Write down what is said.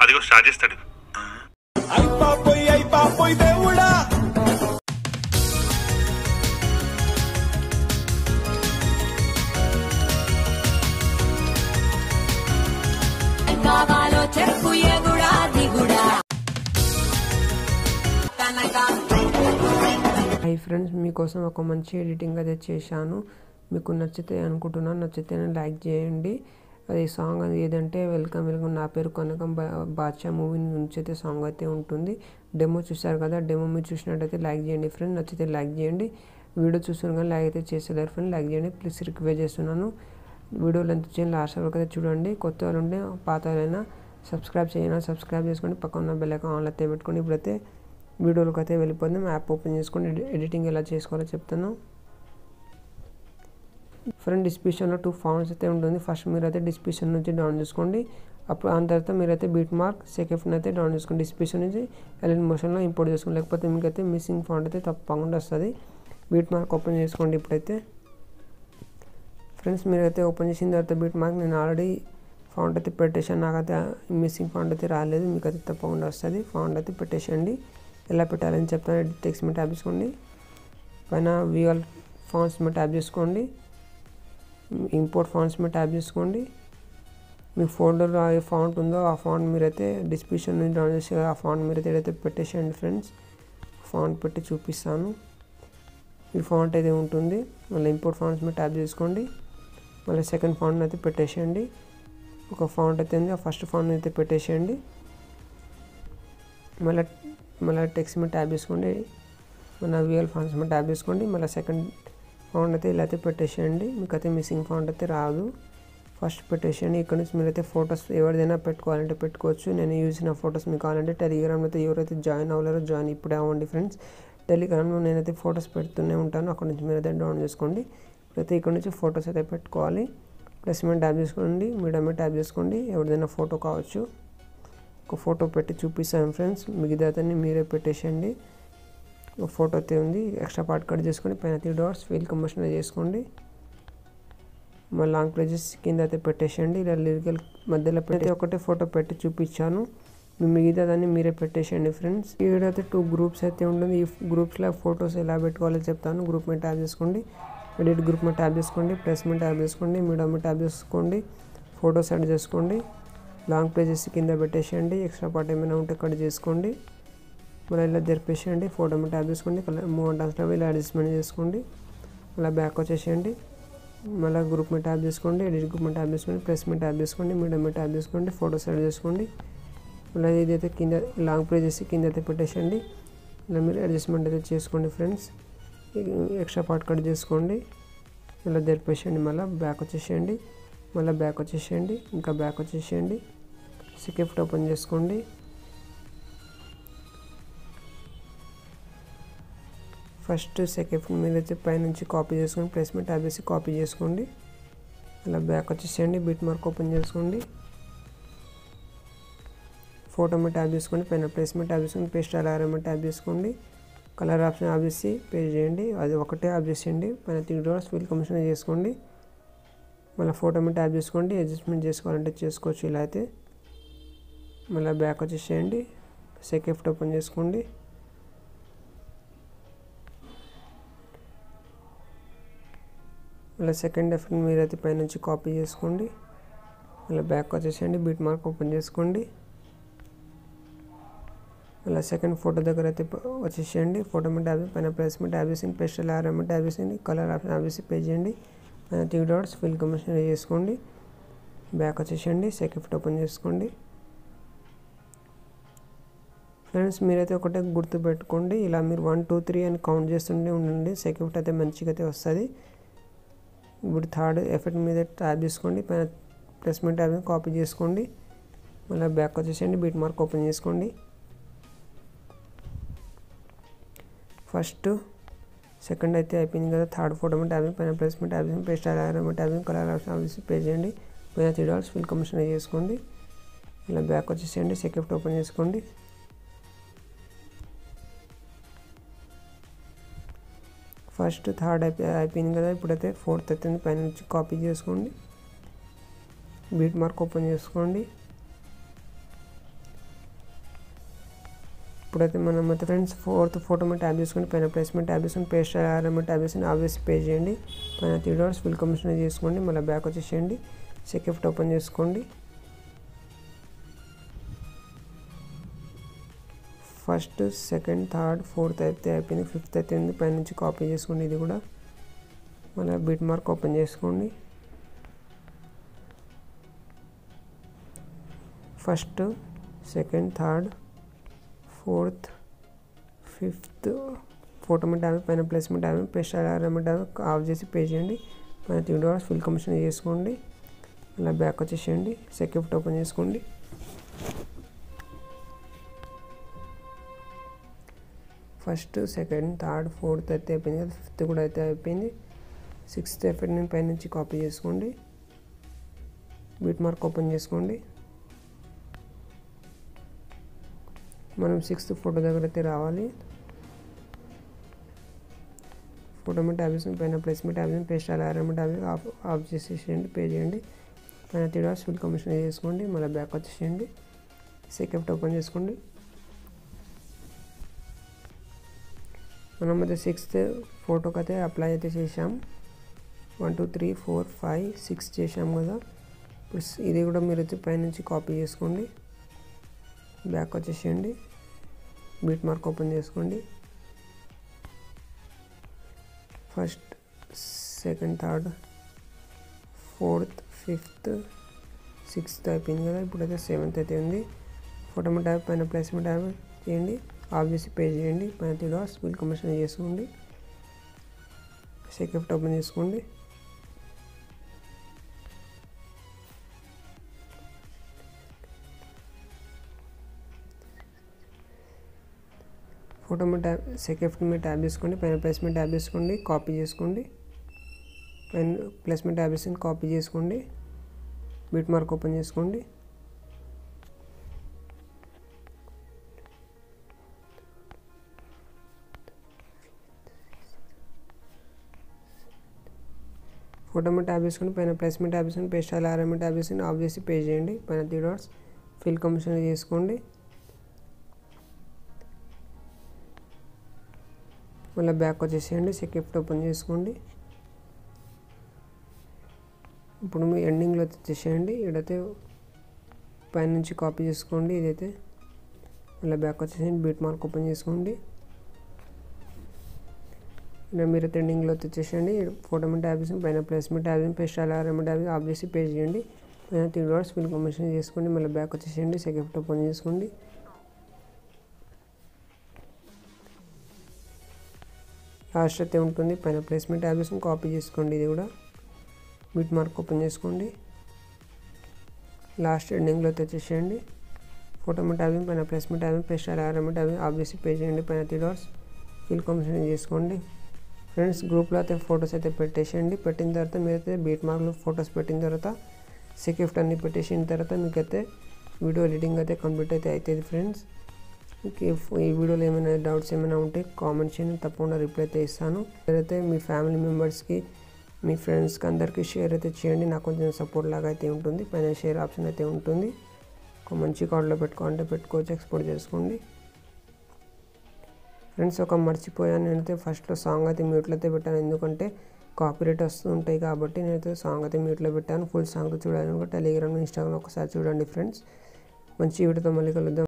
అదిగో స్టార్ట్ చేస్తాడు అయిపోయి అయిపోయి దేవుడా కావాలో చెప్పు ఎగుడా దిగుడా కనక హై ఫ్రెండ్స్ మీకోసం ఒక మంచి ఎడిటింగ్ అయితే చేశాను మీకు నచ్చితే అనుకుంటున్నాను నచ్చితే లైక్ చేయండి అది సాంగ్ అది ఏదంటే వెల్కమ్ వెల్కమ్ నా పేరు కనకం బా- బాద్షా మూవీ నుంచి అయితే సాంగ్ అయితే ఉంటుంది డెమో చూశారు కదా డెమో మీరు చూసినట్టయితే లైక్ చేయండి ఫ్రెండ్ నచ్చితే లైక్ చేయండి వీడియో చూస్తున్నారు కానీ లైక్ అయితే చేసేలేరు ఫ్రెండ్ లైక్ చేయండి ప్లీజ్ రిక్వెస్ట్ చేస్తున్నాను వీడియో లెంత్ చేయండి లాస్ట్ వరకు అయితే చూడండి కొత్త వాళ్ళు ఉంటే పాత వాళ్ళైనా సబ్స్క్రైబ్ చేయండి సబ్స్క్రైబ్ చేసుకోండి పక్కన ఉన్న బెల్ ఐకాన్ ఆన్లో అయితే పెట్టుకోండి ఇప్పుడైతే వీడియోలోకి అయితే వెళ్ళిపోదాం యాప్ ఓపెన్ చేసుకొని ఎడి- ఎడిటింగ్ ఎలా చేసుకోవాలో చెప్తాను ఫ్రెండ్ డిస్క్రిప్షన్లో టూ ఫార్మ్స్ అయితే ఉంటుంది ఫస్ట్ మీరు అయితే డిస్క్రిప్షన్ నుంచి డౌన్ చేసుకోండి అప్పుడు దాని తర్వాత మీరైతే బీట్ మార్క్ సెకండ్ అయితే డౌన్ చేసుకోండి డిస్క్రిప్షన్ నుంచి ఎల్ఎన్ మోషన్లో ఇంపోర్ట్ చేసుకోండి లేకపోతే మీకైతే మిస్సింగ్ ఫాంట్ అయితే తప్పకుండా వస్తుంది బీట్ మార్క్ ఓపెన్ చేసుకోండి ఇప్పుడైతే ఫ్రెండ్స్ మీరైతే ఓపెన్ చేసిన తర్వాత బీట్ మార్క్ నేను ఆల్రెడీ ఫౌంట్ అయితే పెట్టేశాను నాకైతే మిస్సింగ్ ఫౌంట్ అయితే రాలేదు మీకు అయితే తప్పకుండా వస్తుంది ఫౌంట్ అయితే పెట్టేసేయండి ఎలా పెట్టాలని చెప్తాను టెక్స్ట్ మీద ట్యాప్ చేసుకోండి పైన విఎల్ ఫాంట్స్ మీద ట్యాప్ చేసుకోండి ఇంపోర్ట్ ఫాంట్స్ మీద ట్యాప్ చేసుకోండి మీ ఫోల్డర్లో ఏ ఫాంట్ ఉందో ఆ ఫాంట్ మీరైతే డిస్క్రిప్షన్ నుంచి డౌన్ చేసి ఆ ఫాంట్ మీరైతే ఏదైతే పెట్టేసేయండి ఫ్రెండ్స్ ఫాంట్ పెట్టి చూపిస్తాను ఈ ఫాంట్ అయితే ఉంటుంది మళ్ళీ ఇంపోర్ట్ ఫాంట్స్ మీద ట్యాప్ చేసుకోండి మళ్ళీ సెకండ్ ఫాంట్ అయితే పెట్టేసేయండి ఒక ఫాంట్ అయితే ఉంది ఆ ఫస్ట్ ఫాంట్ అయితే పెట్టేసేయండి మళ్ళీ మళ్ళీ టెక్స్ట్ మీద ట్యాప్ చేసుకోండి మన విఎల్ ఫాంట్స్ మీద ట్యాప్ చేసుకోండి మళ్ళీ సెకండ్ ఫాంట్ అయితే ఇలా అయితే పెట్టేసేయండి మీకు అయితే మిస్సింగ్ ఫాంట్ అయితే రాదు ఫస్ట్ పెట్టేసేయండి ఇక్కడ నుంచి మీరైతే ఫొటోస్ ఎవరిదైనా పెట్టుకోవాలంటే పెట్టుకోవచ్చు నేను యూజ్ చేసిన ఫొటోస్ మీకు కావాలంటే టెలిగ్రామ్లో అయితే ఎవరైతే జాయిన్ అవ్వలేరో జాయిన్ ఇప్పుడే అవ్వండి ఫ్రెండ్స్ టెలిగ్రామ్లో నేనైతే ఫొటోస్ పెడుతూనే ఉంటాను అక్కడ నుంచి మీరైతే డౌన్ చేసుకోండి ఇప్పుడైతే ఇక్కడ నుంచి ఫొటోస్ అయితే పెట్టుకోవాలి ప్లస్ మీద ట్యాప్ చేసుకోండి మీడియం మీద ట్యాప్ చేసుకోండి ఎవరిదైనా ఫోటో కావచ్చు ఒక ఫోటో పెట్టి చూపిస్తాను ఫ్రెండ్స్ మిగతాదని మీరే పెట్టేసేయండి ఒక ఫోటో అయితే ఉంది ఎక్స్ట్రా పార్ట్ కట్ చేసుకొని పైన త్రీ డాట్స్ ఫీల్ కంబషన్ చేసుకోండి మళ్ళీ లాంగ్ ప్లేజెస్ కింద అయితే పెట్టేసేయండి ఇలా లిరికల్ మధ్యలో పెట్టి ఒకటే ఫోటో పెట్టి చూపించాను మీ మిగతా దాన్ని మీరే పెట్టేసేయండి ఫ్రెండ్స్ ఈ వీడియో అయితే టూ గ్రూప్స్ అయితే ఉంటుంది ఈ గ్రూప్స్లో ఫొటోస్ ఎలా పెట్టుకోవాలో చెప్తాను గ్రూప్ మీద ట్యాప్ చేసుకోండి ఎడిట్ గ్రూప్ మీద ట్యాప్ చేసుకోండి ప్లస్ మీద ట్యాప్ చేసుకోండి మీడియం మీద ట్యాప్ చేసుకోండి ఫొటోస్ యాడ్ చేసుకోండి లాంగ్ పేజెస్ కింద పెట్టేసేయండి ఎక్స్ట్రా పార్ట్ ఏమైనా ఉంటే కట్ చేసుకోండి మళ్ళీ ఇలా జరిపేసేయండి ఫోటో మీద ట్యాప్ చేసుకోండి కలర్ మూవ్ డాన్స్లో ఇలా అడ్జస్ట్మెంట్ చేసుకోండి అలా బ్యాక్ వచ్చేసేయండి మళ్ళీ గ్రూప్ మీద ట్యాప్ చేసుకోండి ఎడిట్ గ్రూప్ మీద ట్యాప్ చేసుకోండి ప్లస్ మీద ట్యాప్ చేసుకోండి మీడియం మీద ట్యాప్ చేసుకోండి ఫోటోస్ యాడ్ చేసుకోండి మళ్ళీ ఇదైతే కింద లాంగ్ ప్లే చేసి కింద అయితే పెట్టేసేయండి ఇలా మీరు అడ్జస్ట్మెంట్ అయితే చేసుకోండి ఫ్రెండ్స్ ఎక్స్ట్రా పార్ట్ కట్ చేసుకోండి ఇలా జరిపేసేయండి మళ్ళీ బ్యాక్ వచ్చేసేయండి మళ్ళీ బ్యాక్ వచ్చేసేయండి ఇంకా బ్యాక్ వచ్చేసేయండి సికెఫ్ట్ ఓపెన్ చేసుకోండి ఫస్ట్ సెకండ్ మీద అయితే పైనుంచి కాపీ చేసుకొని ప్లస్ మీద ట్యాబ్ వేసి కాపీ చేసుకోండి అలా బ్యాక్ వచ్చేసేయండి బిట్ మార్క్ ఓపెన్ చేసుకోండి ఫోటో మీద ట్యాబ్ చేసుకోండి పైన ప్లేస్ మీద ట్యాబ్ చేసుకోండి పేస్ట్ అలారం మీద ట్యాబ్ చేసుకోండి కలర్ ఆప్షన్ ఆఫ్ చేసి పే చేయండి అది ఒకటే ఆఫ్ చేసేయండి పైన త్రీ డాట్స్ ఫిల్ కమిషన్ చేసుకోండి మళ్ళీ ఫోటో మీద ట్యాబ్ చేసుకోండి అడ్జస్ట్మెంట్ చేసుకోవాలంటే చేసుకోవచ్చు ఇలా అయితే మళ్ళీ బ్యాక్ వచ్చేసేయండి సెకెఫ్ట్ ఓపెన్ చేసుకోండి మళ్ళీ సెకండ్ ఎఫెక్ట్ మీరైతే పైనుంచి కాపీ చేసుకోండి మళ్ళీ బ్యాక్ వచ్చేసేయండి బీట్ మార్క్ ఓపెన్ చేసుకోండి మళ్ళీ సెకండ్ ఫోటో దగ్గర అయితే ప- వచ్చేసేయండి ఫోటో మీద ట్యాబ్ పైన ప్లస్ మీద ట్యాబ్ వేసి పెస్టల్ ఆర్ మీద ట్యాబ్ వేసింది కలర్ ఆప్షన్ ట్యాబ్ వేసి పే చేయండి పైన త్రీ డాట్స్ ఫిల్ కమిషన్ చేసుకోండి బ్యాక్ వచ్చేసేయండి సెకండ్ ఓపెన్ చేసుకోండి ఫ్రెండ్స్ మీరైతే ఒకటే గుర్తు పెట్టుకోండి ఇలా మీరు వన్ టూ త్రీ అని కౌంట్ చేస్తుండే ఉండండి సెక్యూరిటీ అయితే మంచిగా అయితే వస్తుంది ఇప్పుడు థర్డ్ ఎఫెక్ట్ మీద ట్యాప్ చేసుకోండి పైన ప్లస్ మీద ట్యాబ్ కాపీ చేసుకోండి మళ్ళీ బ్యాక్ వచ్చేసేయండి బీట్ మార్క్ ఓపెన్ చేసుకోండి ఫస్ట్ సెకండ్ అయితే అయిపోయింది కదా థర్డ్ ఫోటో మీద ట్యాబ్ పైన ప్లస్ మీద ట్యాబ్ పేస్ట్ అలారం మీద ట్యాబ్ కలర్ ఆప్షన్ ఆఫీస్ పే చేయండి పైన త్రీ డాల్స్ ఫిల్ కమిషన్ చేసుకోండి ఇలా బ్యాక్ వచ్చేసేయండి సెకండ్ ఓపెన్ చేసుకోండి ఫస్ట్ థర్డ్ అయిపోయి అయిపోయింది కదా ఇప్పుడైతే ఫోర్త్ అయితే పైన నుంచి కాపీ చేసుకోండి బీట్ మార్క్ ఓపెన్ చేసుకోండి ఇప్పుడైతే మనం అయితే ఫ్రెండ్స్ ఫోర్త్ ఫోటో మీద ట్యాబ్ చేసుకొని పైన ప్లేస్మెంట్ ట్యాబ్ చేసుకొని పేస్ట్ ఆర్ఎం ట్యాబ్ చేసుకొని ఆబ్వియస్ పే చేయండి పైన త్రీ డాట్స్ ఫుల్ కమిషన్ చేసుకోండి మళ్ళీ బ్యాక్ వచ్చేసేయండి సెకెఫ్ట్ ఓపెన్ చేసుకోండి ఫస్ట్ సెకండ్ థర్డ్ ఫోర్త్ అయితే అయిపోయింది ఫిఫ్త్ అయితే ఉంది పైన నుంచి కాపీ చేసుకోండి ఇది కూడా మళ్ళీ బిట్ మార్క్ ఓపెన్ చేసుకోండి first second third fourth fifth photo మీద ట్యాబ్ పైన ప్లేస్మెంట్ ట్యాబ్ పేస్ట్ అలారం ట్యాబ్ ఆఫ్ చేసి పే చేయండి పైన త్రీ డాట్స్ ఫుల్ కమిషన్ చేసుకోండి అలా బ్యాక్ వచ్చేసేయండి సెక్యూరిటీ ఓపెన్ చేసుకోండి ఫస్ట్ సెకండ్ థర్డ్ ఫోర్త్ అయితే అయిపోయింది కదా ఫిఫ్త్ కూడా అయితే అయిపోయింది సిక్స్త్ ఎఫెక్ట్ నేను పైనుంచి కాపీ చేసుకోండి బీట్ మార్క్ ఓపెన్ చేసుకోండి మనం సిక్స్త్ ఫోటో దగ్గర అయితే రావాలి ఫోటో మీద ట్యాబ్స్ పైన ప్లేస్ మీద ట్యాబ్స్ పేస్ట్ అలారం ట్యాబ్స్ ఆఫ్ ఆఫ్ చేసేసేయండి పే చేయండి పైన త్రీ డాట్స్ ఫుల్ కమిషన్ చేసుకోండి మళ్ళీ బ్యాక్ వచ్చేసేయండి సెకెఫ్ట్ ఓపెన్ చేసుకోండి మనం అయితే సిక్స్త్ ఫోటోకి అయితే అప్లై అయితే చేసాం one two three four five six చేసాం కదా ఇప్పుడు ఇది కూడా మీరు వచ్చి పైనుంచి కాపీ చేసుకోండి బ్యాక్ వచ్చేసేయండి బీట్ మార్క్ ఓపెన్ చేసుకోండి first second third fourth fifth sixth అయిపోయింది కదా ఇప్పుడైతే సెవెంత్ అయితే ఉంది ఫోటో మీద ట్యాబ్ పైన ప్లేస్మెంట్ ట్యాబ్ చేయండి ఆఫ్ చేసి పే చేయండి పైన త్రీ డాట్స్ బిల్ కమిషన్ చేసుకోండి సెకెఫ్ట్ ఓపెన్ చేసుకోండి ఫోటో మీద ట్యాబ్ సెకెఫ్ట్ మీద ట్యాబ్ చేసుకోండి పైన ప్లేస్మెంట్ ట్యాబ్ చేసుకోండి కాపీ చేసుకోండి పైన ప్లేస్మెంట్ ట్యాబ్ చేసుకొని కాపీ చేసుకోండి బిట్ మార్క్ ఓపెన్ చేసుకోండి ఫోటో మీద ట్యాబ్ చేసుకుని పైన ప్లస్ మీద ట్యాబ్ చేసుకుని పేస్ట్ అలారం మీద ట్యాబ్ చేసుకుని ఆఫ్ చేసి పే చేయండి పైన త్రీ డాట్స్ ఫిల్ కమిషన్ చేసుకోండి మళ్ళీ బ్యాక్ వచ్చేసేయండి సెకెఫ్ట్ ఓపెన్ చేసుకోండి ఇప్పుడు మీ ఎండింగ్లో వచ్చేసేయండి ఇక్కడైతే పైనుంచి కాపీ చేసుకోండి ఇదైతే మళ్ళీ బ్యాక్ వచ్చేసేయండి బీట్ మార్క్ ఓపెన్ చేసుకోండి ఇలా మీరు ఎండింగ్లో వచ్చేసేయండి ఫోటో మీద ట్యాబ్ చేసి పైన ప్లస్ మీద ట్యాబ్ చేసి పేస్ట్ అలారం ట్యాబ్ ఆఫ్ చేసి పే చేయండి పైన త్రీ డాట్స్ ఫిల్ కమిషన్ చేసుకోండి మళ్ళీ బ్యాక్ వచ్చేసేయండి సెకెఫ్ట్ ఓపెన్ చేసుకోండి లాస్ట్ అయితే ఉంటుంది పైన ప్లేస్మెంట్ ట్యాబ్ చేసుకుని కాపీ చేసుకోండి ఇది కూడా బిట్ మార్క్ ఓపెన్ చేసుకోండి లాస్ట్ ఎండింగ్లో అయితే వచ్చేసేయండి ఫోటో మీద ట్యాబ్ పైన ప్లేస్మెంట్ ట్యాబ్ పేస్ట్ అలారం ట్యాబ్ ఆఫ్ చేసి పే చేయండి పైన త్రీ డాట్స్ ఫిల్ కమిషన్ చేసుకోండి ఫ్రెండ్స్ గ్రూప్లో అయితే ఫొటోస్ అయితే పెట్టేసేయండి పెట్టిన తర్వాత మీరైతే బీట్ మార్క్లో ఫొటోస్ పెట్టిన తర్వాత సెకెఫ్ట్ అన్ని పెట్టేసిన తర్వాత మీకైతే వీడియో ఎడిటింగ్ అయితే కంప్లీట్ అయితే అవుతుంది ఫ్రెండ్స్ మీకు ఈ వీడియోలో ఏమైనా డౌట్స్ ఏమైనా ఉంటే కామెంట్ చేయండి తప్పకుండా రిప్లై అయితే ఇస్తాను అయితే మీ ఫ్యామిలీ మెంబర్స్కి మీ ఫ్రెండ్స్కి అందరికీ షేర్ అయితే చేయండి నాకు కొంచెం సపోర్ట్ లాగా అయితే ఉంటుంది పైన షేర్ ఆప్షన్ అయితే ఉంటుంది ఒక మంచి కార్డులో పెట్టుకోవాలంటే పెట్టుకోవచ్చు ఎక్స్పోర్ట్ చేసుకోండి ఫ్రెండ్స్ ఒక మర్చిపోయాను నేనైతే ఫస్ట్లో సాంగ్ అయితే మ్యూట్లో అయితే పెట్టాను ఎందుకంటే కాపీరైట్ వస్తూ ఉంటాయి కాబట్టి నేనైతే సాంగ్ అయితే మ్యూట్లో పెట్టాను ఫుల్ సాంగ్ చూడాలనుకుంటే టెలిగ్రామ్ ఇన్స్టాగ్రామ్ ఒకసారి చూడండి ఫ్రెండ్స్ మంచి వీడియోతో మళ్ళీ కలుద్దాం